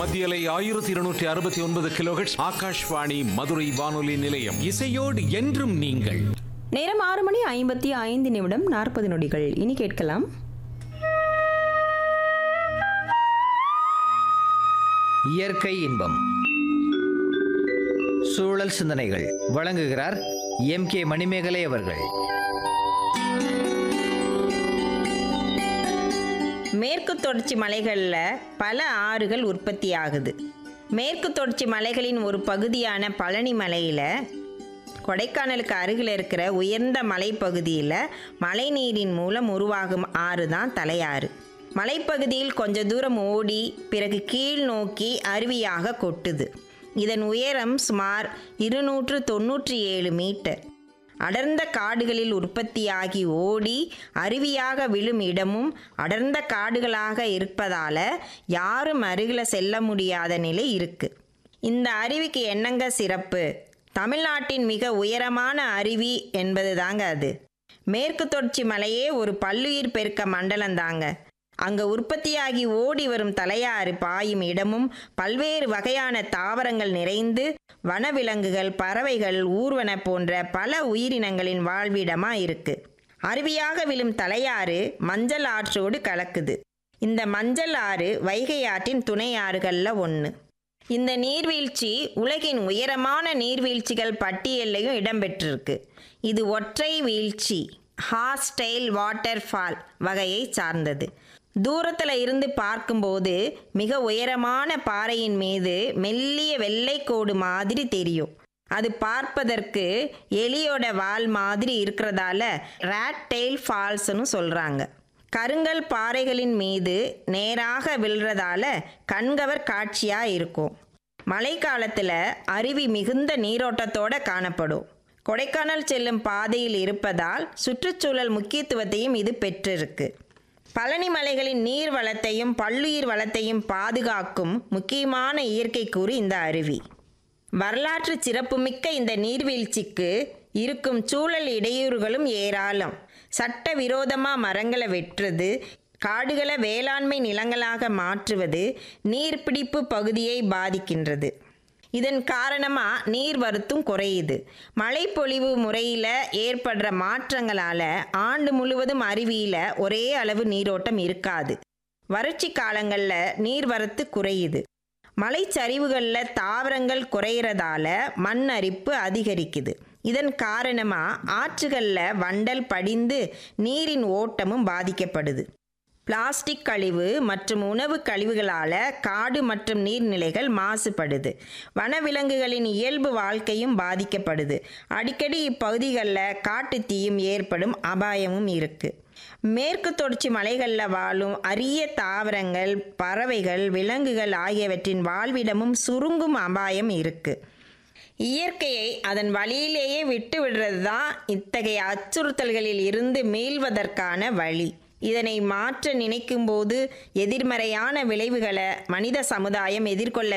மத்தியலை ஆயிரத்தி இருநூற்றி அறுபத்தி ஒன்பது கிலோஹெட்ஸ் ஆகாஷ்வாணி மதுரை வானொலி நிலையம் இசையோடு என்றும் நீங்கள் நேரம் ஆறு மணி ஐம்பத்தி ஐந்து நிமிடம் நாற்பது நொடிகள் இனி கேட்கலாம் இயற்கை இன்பம் சூழல் சிந்தனைகள் வழங்குகிறார் எம் கே மணிமேகலை அவர்கள் மேற்கு தொடர்ச்சி மலைகளில் பல ஆறுகள் உற்பத்தி ஆகுது மேற்கு தொடர்ச்சி மலைகளின் ஒரு பகுதியான பழனி மலையில் கொடைக்கானலுக்கு அருகில் இருக்கிற உயர்ந்த மலைப்பகுதியில் மழைநீரின் மூலம் உருவாகும் ஆறு தான் தலையாறு மலைப்பகுதியில் கொஞ்ச தூரம் ஓடி பிறகு கீழ் நோக்கி அருவியாக கொட்டுது இதன் உயரம் சுமார் இருநூற்று தொண்ணூற்றி ஏழு மீட்டர் அடர்ந்த காடுகளில் உற்பத்தியாகி ஓடி அருவியாக விழும் இடமும் அடர்ந்த காடுகளாக இருப்பதால யாரும் அருகில் செல்ல முடியாத நிலை இருக்கு இந்த அருவிக்கு என்னங்க சிறப்பு தமிழ்நாட்டின் மிக உயரமான அருவி என்பது தாங்க அது மேற்கு தொடர்ச்சி மலையே ஒரு பல்லுயிர் பெருக்க மண்டலம் தாங்க அங்க உற்பத்தியாகி ஓடி வரும் தலையாறு பாயும் இடமும் பல்வேறு வகையான தாவரங்கள் நிறைந்து வனவிலங்குகள் பறவைகள் ஊர்வன போன்ற பல உயிரினங்களின் வாழ்விடமா இருக்கு அருவியாக விழும் தலையாறு மஞ்சள் ஆற்றோடு கலக்குது இந்த மஞ்சள் ஆறு வைகை ஆற்றின் துணை ஆறுகள்ல ஒன்று இந்த நீர்வீழ்ச்சி உலகின் உயரமான நீர்வீழ்ச்சிகள் பட்டியல்லையும் இடம்பெற்றிருக்கு இது ஒற்றை வீழ்ச்சி ஹாஸ்டைல் வாட்டர் ஃபால் வகையை சார்ந்தது தூரத்தில் இருந்து பார்க்கும்போது மிக உயரமான பாறையின் மீது மெல்லிய வெள்ளைக்கோடு மாதிரி தெரியும் அது பார்ப்பதற்கு எலியோட வால் மாதிரி இருக்கிறதால ரேட் டெயில் ஃபால்ஸ்னு சொல்கிறாங்க கருங்கல் பாறைகளின் மீது நேராக விழுறதால கண்கவர் காட்சியாக இருக்கும் மழைக்காலத்தில் அருவி மிகுந்த நீரோட்டத்தோட காணப்படும் கொடைக்கானல் செல்லும் பாதையில் இருப்பதால் சுற்றுச்சூழல் முக்கியத்துவத்தையும் இது பெற்றிருக்கு பழனி மலைகளின் நீர் வளத்தையும் பல்லுயிர் வளத்தையும் பாதுகாக்கும் முக்கியமான இயற்கை கூறு இந்த அருவி வரலாற்று சிறப்புமிக்க இந்த நீர்வீழ்ச்சிக்கு இருக்கும் சூழல் இடையூறுகளும் ஏராளம் சட்ட விரோதமாக மரங்களை வெட்டுறது காடுகளை வேளாண்மை நிலங்களாக மாற்றுவது நீர்பிடிப்பு பகுதியை பாதிக்கின்றது இதன் காரணமாக நீர் வருத்தும் குறையுது மழைப்பொழிவு முறையில் ஏற்படுற மாற்றங்களால் ஆண்டு முழுவதும் அருவியில் ஒரே அளவு நீரோட்டம் இருக்காது வறட்சி காலங்களில் நீர்வரத்து குறையுது மலைச்சரிவுகளில் தாவரங்கள் குறையிறதால மண் அரிப்பு அதிகரிக்குது இதன் காரணமாக ஆற்றுகளில் வண்டல் படிந்து நீரின் ஓட்டமும் பாதிக்கப்படுது பிளாஸ்டிக் கழிவு மற்றும் உணவு கழிவுகளால் காடு மற்றும் நீர்நிலைகள் மாசுபடுது வனவிலங்குகளின் இயல்பு வாழ்க்கையும் பாதிக்கப்படுது அடிக்கடி இப்பகுதிகளில் காட்டுத்தீயும் ஏற்படும் அபாயமும் இருக்குது மேற்கு தொடர்ச்சி மலைகளில் வாழும் அரிய தாவரங்கள் பறவைகள் விலங்குகள் ஆகியவற்றின் வாழ்விடமும் சுருங்கும் அபாயம் இருக்குது இயற்கையை அதன் வழியிலேயே விட்டு விடுறது தான் இத்தகைய அச்சுறுத்தல்களில் இருந்து மீள்வதற்கான வழி இதனை மாற்ற நினைக்கும்போது எதிர்மறையான விளைவுகளை மனித சமுதாயம் எதிர்கொள்ள